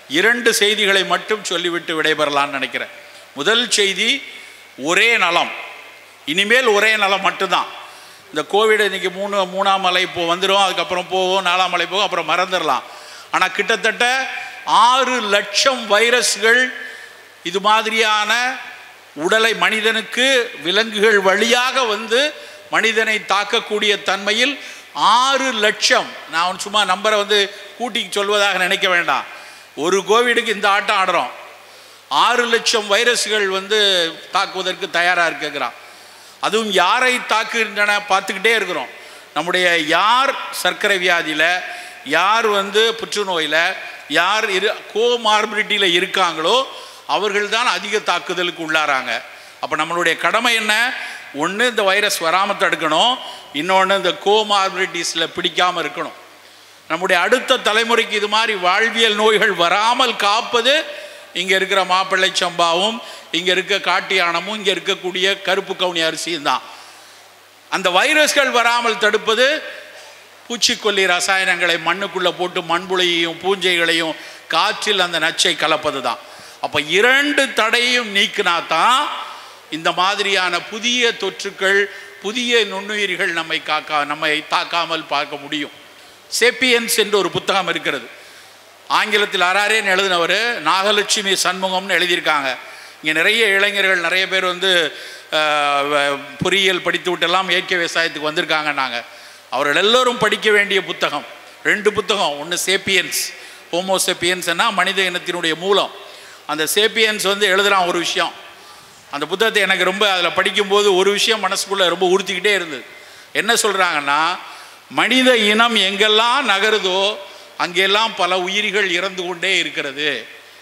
இரண்டு செய்திகளை மட்டும் சொல்லிவிட்டு விடைபெறலாம்னு நினைக்கிறேன் முதல் செய்தி ஒரே நலம் இனிமேல் ஒரே நலம் மட்டும்தான் இந்த கோவிட் இன்னைக்கு மூணு மூணாம் அலை இப்போ வந்துடும் அதுக்கப்புறம் போகும் நாலாம் அலை போகும் அப்புறம் மறந்துடலாம் ஆனால் கிட்டத்தட்ட ஆறு லட்சம் வைரஸ்கள் இது மாதிரியான உடலை மனிதனுக்கு விலங்குகள் வழியாக வந்து மனிதனை தாக்கக்கூடிய தன்மையில் ஆறு லட்சம் நான் சும்மா நம்பரை வந்து கூட்டி சொல்வதாக நினைக்க வேண்டாம் ஒரு கோவிடுக்கு இந்த ஆட்டம் ஆடுறோம் ஆறு லட்சம் வைரஸ்கள் வந்து தாக்குவதற்கு தயாராக இருக்குங்கிறான் அதுவும் யாரை தாக்குகின்றன பார்த்துக்கிட்டே இருக்கிறோம் நம்முடைய யார் சர்க்கரை வியாதியில் யார் வந்து புற்றுநோயில் யார் இரு கோமார்பிலிட்டியில் இருக்காங்களோ அவர்கள் தான் அதிக தாக்குதலுக்கு உள்ளாராங்க அப்போ நம்மளுடைய கடமை என்ன ஒன்று இந்த வைரஸ் வராமல் தடுக்கணும் இன்னொன்று இந்த கோமார்பிலிட்டிஸில் பிடிக்காமல் இருக்கணும் நம்முடைய அடுத்த தலைமுறைக்கு இது மாதிரி வாழ்வியல் நோய்கள் வராமல் காப்பது இங்கே இருக்கிற மாப்பிள்ளை சம்பாவும் இங்கே இருக்க காட்டு யானமும் இங்கே இருக்கக்கூடிய கருப்பு கவுனி அரிசியும் தான் அந்த வைரஸ்கள் வராமல் தடுப்பது பூச்சிக்கொல்லி ரசாயனங்களை மண்ணுக்குள்ளே போட்டு மண்புழையையும் பூஞ்சைகளையும் காற்றில் அந்த நச்சை கலப்பது தான் அப்போ இரண்டு தடையும் நீக்கினா தான் இந்த மாதிரியான புதிய தொற்றுக்கள் புதிய நுண்ணுயிர்கள் நம்மை காக்கா நம்மை தாக்காமல் பார்க்க முடியும் சேப்பியன்ஸ் என்று ஒரு புத்தகம் இருக்கிறது ஆங்கிலத்தில் அறாரேன்னு எழுதினவர் நாகலட்சுமி சண்முகம்னு எழுதியிருக்காங்க இங்கே நிறைய இளைஞர்கள் நிறைய பேர் வந்து அஹ், வ- பொறியியல் படித்து விட்டெல்லாம் இயற்கை விவசாயத்துக்கு வந்திருக்காங்க நாங்கள் அவர்கள் எல்லோரும் படிக்க வேண்டிய புத்தகம் ரெண்டு புத்தகம் ஒன்று சேப்பியன்ஸ் ஹோமோசேப்பியன்ஸ்னா மனித இனத்தினுடைய மூலம் அந்த சேப்பியன்ஸ் வந்து எழுதுகிறான் ஒரு விஷயம் அந்த புத்தகத்தை எனக்கு ரொம்ப அதில் படிக்கும்போது ஒரு விஷயம் மனசுக்குள்ளே ரொம்ப உறுத்திக்கிட்டே இருந்தது என்ன சொல்கிறாங்கன்னா மனித இனம் எங்கெல்லாம் நகருதோ அங்கெல்லாம் பல உயிர்கள் இறந்து கொண்டே இருக்கிறது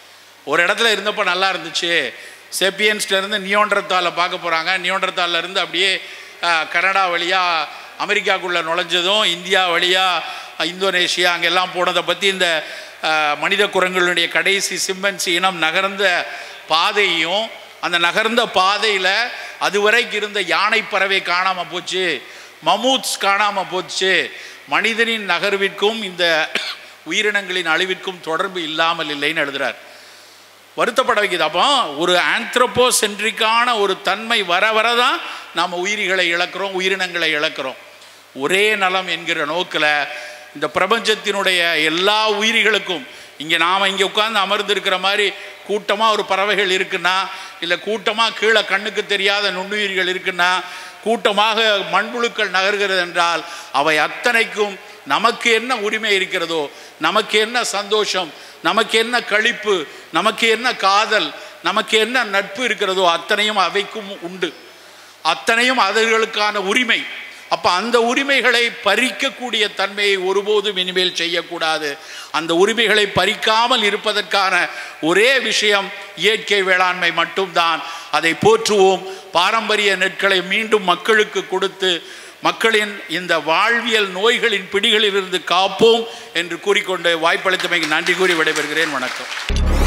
ஒரு இடத்துல இருந்தப்போ நல்லா இருந்துச்சு செப்பியன்ஸ்ல இருந்து நியோண்டர்த்தால பார்க்க போகிறாங்க நியோண்டர்த்தால இருந்து அப்படியே அஹ், கனடா வழியாக அமெரிக்காக்குள்ளே நுழைஞ்சதும் இந்தியா வழியாக இந்தோனேஷியா அங்கெல்லாம் போனதை பற்றி இந்த அஹ், மனித குரங்களுடைய கடைசி சிம்பன்சி இனம் நகர்ந்த பாதையும் அந்த நகர்ந்த பாதையில் அதுவரைக்கும் இருந்த யானை பறவை காணாமல் போச்சு மமூத்ஸ் காணாமல் போச்சு மனிதனின் நகர்விற்கும் இந்த உயிரினங்களின் அழிவிற்கும் தொடர்பு இல்லாமல் இல்லைன்னு எழுதுறார் வருத்தப்பட வைக்குது அப்போ ஒரு ஆந்த்ரோபோசென்ட்ரிக்கான ஒரு தன்மை வர வர தான் நாம் உயிரிகளை இழக்கிறோம் உயிரினங்களை இழக்கிறோம் ஒரே நலம் என்கிற நோக்கில் இந்த பிரபஞ்சத்தினுடைய எல்லா உயிரிகளுக்கும் இங்கே நாம் இங்கே உட்கார்ந்து அமர்ந்திருக்கிற மாதிரி கூட்டமாக ஒரு பறவைகள் இருக்குன்னா இல்லை கூட்டமாக கீழே கண்ணுக்கு தெரியாத நுண்ணுயிர்கள் இருக்குன்னா கூட்டமாக மண்புழுக்கள் நகர்கிறது என்றால் அவை அத்தனைக்கும் நமக்கு என்ன உரிமை இருக்கிறதோ நமக்கு என்ன சந்தோஷம் நமக்கு என்ன களிப்பு நமக்கு என்ன காதல் நமக்கு என்ன நட்பு இருக்கிறதோ அத்தனையும் அவைக்கும் உண்டு அத்தனையும் அவர்களுக்கான உரிமை அப்போ அந்த உரிமைகளை பறிக்கக்கூடிய தன்மையை ஒருபோதும் இனிமேல் செய்யக்கூடாது அந்த உரிமைகளை பறிக்காமல் இருப்பதற்கான ஒரே விஷயம் இயற்கை வேளாண்மை மட்டும்தான் அதை போற்றுவோம் பாரம்பரிய நெற்களை மீண்டும் மக்களுக்கு கொடுத்து மக்களின் இந்த வாழ்வியல் நோய்களின் பிடிகளிலிருந்து காப்போம் என்று கூறிக்கொண்டு வாய்ப்பளித்தமைக்கு நன்றி கூறி விடைபெறுகிறேன் வணக்கம்